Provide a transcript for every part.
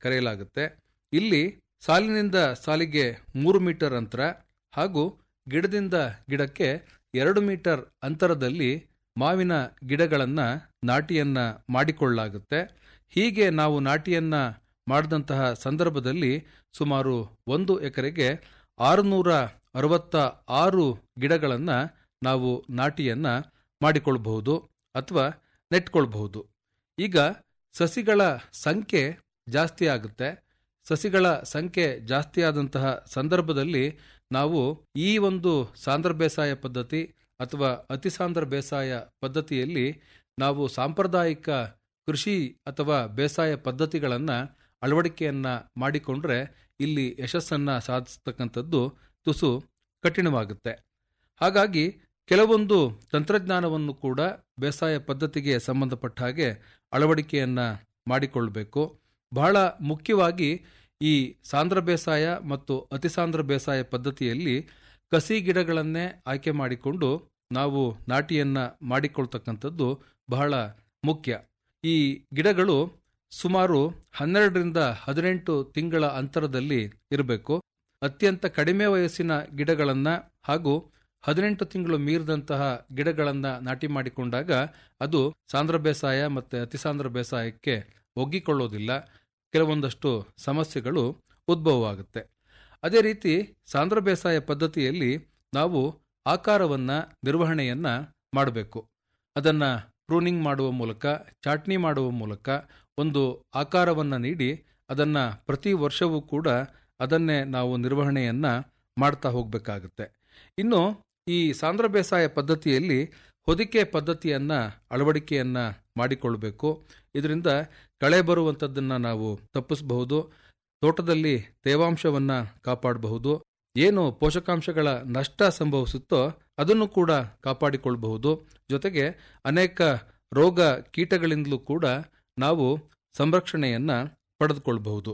ಕರೆಯಲಾಗುತ್ತೆ ಇಲ್ಲಿ ಸಾಲಿನಿಂದ ಸಾಲಿಗೆ ಮೂರು ಮೀಟರ್ ಅಂತರ ಹಾಗೂ ಗಿಡದಿಂದ ಗಿಡಕ್ಕೆ ಎರಡು ಮೀಟರ್ ಅಂತರದಲ್ಲಿ ಮಾವಿನ ಗಿಡಗಳನ್ನು ನಾಟಿಯನ್ನ ಮಾಡಿಕೊಳ್ಳಲಾಗುತ್ತೆ ಹೀಗೆ ನಾವು ನಾಟಿಯನ್ನ ಮಾಡಿದಂತಹ ಸಂದರ್ಭದಲ್ಲಿ ಸುಮಾರು ಒಂದು ಎಕರೆಗೆ ಆರುನೂರ ಅರವತ್ತ ಆರು ಗಿಡಗಳನ್ನು ನಾವು ನಾಟಿಯನ್ನ ಮಾಡಿಕೊಳ್ಬಹುದು ಅಥವಾ ನೆಟ್ಕೊಳ್ಬಹುದು ಈಗ ಸಸಿಗಳ ಸಂಖ್ಯೆ ಜಾಸ್ತಿ ಆಗುತ್ತೆ ಸಸಿಗಳ ಸಂಖ್ಯೆ ಜಾಸ್ತಿ ಆದಂತಹ ಸಂದರ್ಭದಲ್ಲಿ ನಾವು ಈ ಒಂದು ಸಾಂದ್ರ ಬೇಸಾಯ ಪದ್ಧತಿ ಅಥವಾ ಅತಿಸಾಂದ್ರ ಬೇಸಾಯ ಪದ್ಧತಿಯಲ್ಲಿ ನಾವು ಸಾಂಪ್ರದಾಯಿಕ ಕೃಷಿ ಅಥವಾ ಬೇಸಾಯ ಪದ್ಧತಿಗಳನ್ನು ಅಳವಡಿಕೆಯನ್ನ ಮಾಡಿಕೊಂಡ್ರೆ ಇಲ್ಲಿ ಯಶಸ್ಸನ್ನ ಸಾಧಿಸ್ತಕ್ಕಂಥದ್ದು ತುಸು ಕಠಿಣವಾಗುತ್ತೆ ಹಾಗಾಗಿ ಕೆಲವೊಂದು ತಂತ್ರಜ್ಞಾನವನ್ನು ಕೂಡ ಬೇಸಾಯ ಪದ್ಧತಿಗೆ ಸಂಬಂಧಪಟ್ಟ ಹಾಗೆ ಅಳವಡಿಕೆಯನ್ನ ಮಾಡಿಕೊಳ್ಬೇಕು ಬಹಳ ಮುಖ್ಯವಾಗಿ ಈ ಸಾಂದ್ರ ಬೇಸಾಯ ಮತ್ತು ಅತಿಸಾಂದ್ರ ಬೇಸಾಯ ಪದ್ಧತಿಯಲ್ಲಿ ಕಸಿ ಗಿಡಗಳನ್ನೇ ಆಯ್ಕೆ ಮಾಡಿಕೊಂಡು ನಾವು ನಾಟಿಯನ್ನ ಮಾಡಿಕೊಳ್ತಕ್ಕಂಥದ್ದು ಬಹಳ ಮುಖ್ಯ ಈ ಗಿಡಗಳು ಸುಮಾರು ಹನ್ನೆರಡರಿಂದ ಹದಿನೆಂಟು ತಿಂಗಳ ಅಂತರದಲ್ಲಿ ಇರಬೇಕು ಅತ್ಯಂತ ಕಡಿಮೆ ವಯಸ್ಸಿನ ಗಿಡಗಳನ್ನ ಹಾಗೂ ಹದಿನೆಂಟು ತಿಂಗಳು ಮೀರಿದಂತಹ ಗಿಡಗಳನ್ನ ನಾಟಿ ಮಾಡಿಕೊಂಡಾಗ ಅದು ಸಾಂದ್ರ ಬೇಸಾಯ ಮತ್ತು ಅತಿಸಾಂದ್ರ ಬೇಸಾಯಕ್ಕೆ ಒಗ್ಗಿಕೊಳ್ಳೋದಿಲ್ಲ ಕೆಲವೊಂದಷ್ಟು ಸಮಸ್ಯೆಗಳು ಉದ್ಭವವಾಗುತ್ತೆ ಅದೇ ರೀತಿ ಸಾಂದ್ರ ಬೇಸಾಯ ಪದ್ಧತಿಯಲ್ಲಿ ನಾವು ಆಕಾರವನ್ನ ನಿರ್ವಹಣೆಯನ್ನ ಮಾಡಬೇಕು ಅದನ್ನ ಪ್ರೂನಿಂಗ್ ಮಾಡುವ ಮೂಲಕ ಚಾಟ್ನಿ ಮಾಡುವ ಮೂಲಕ ಒಂದು ಆಕಾರವನ್ನ ನೀಡಿ ಅದನ್ನ ಪ್ರತಿ ವರ್ಷವೂ ಕೂಡ ಅದನ್ನೇ ನಾವು ನಿರ್ವಹಣೆಯನ್ನ ಮಾಡ್ತಾ ಹೋಗಬೇಕಾಗುತ್ತೆ ಇನ್ನು ಈ ಸಾಂದ್ರ ಬೇಸಾಯ ಪದ್ಧತಿಯಲ್ಲಿ ಹೊದಿಕೆ ಪದ್ಧತಿಯನ್ನ ಅಳವಡಿಕೆಯನ್ನ ಮಾಡಿಕೊಳ್ಬೇಕು ಇದರಿಂದ ಕಳೆ ಬರುವಂಥದ್ದನ್ನ ನಾವು ತಪ್ಪಿಸಬಹುದು ತೋಟದಲ್ಲಿ ತೇವಾಂಶವನ್ನ ಕಾಪಾಡಬಹುದು ಏನು ಪೋಷಕಾಂಶಗಳ ನಷ್ಟ ಸಂಭವಿಸುತ್ತೋ ಅದನ್ನು ಕೂಡ ಕಾಪಾಡಿಕೊಳ್ಳಬಹುದು ಜೊತೆಗೆ ಅನೇಕ ರೋಗ ಕೀಟಗಳಿಂದಲೂ ಕೂಡ ನಾವು ಸಂರಕ್ಷಣೆಯನ್ನ ಪಡೆದುಕೊಳ್ಳಬಹುದು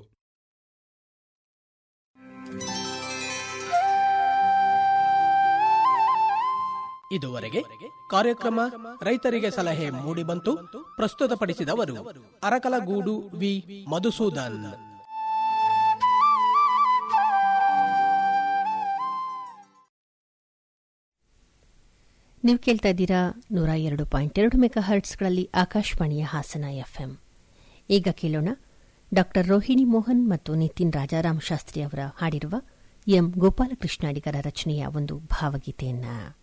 ಇದುವರೆಗೆ ಕಾರ್ಯಕ್ರಮ ರೈತರಿಗೆ ಸಲಹೆ ಮೂಡಿಬಂತು ಪ್ರಸ್ತುತಪಡಿಸಿದವರು ಅರಕಲಗೂಡು ವಿ ಮಧುಸೂದನ್ ನೀವು ಕೇಳ್ತಾ ಇದ್ದೀರಾ ನೂರ ಎರಡು ಪಾಯಿಂಟ್ ಎರಡು ಮೆಗಾ ಹರ್ಟ್ಸ್ಗಳಲ್ಲಿ ಆಕಾಶವಾಣಿಯ ಹಾಸನ ಎಫ್ಎಂ ಈಗ ಕೇಳೋಣ ಡಾಕ್ಟರ್ ರೋಹಿಣಿ ಮೋಹನ್ ಮತ್ತು ನಿತಿನ್ ರಾಜಾರಾಮ್ ಶಾಸ್ತ್ರಿ ಅವರ ಹಾಡಿರುವ ಎಂ ಗೋಪಾಲಕೃಷ್ಣ ಅಡಿಗರ ರಚನೆಯ ಒಂದು ಭಾವಗೀತೆಯನ್ನ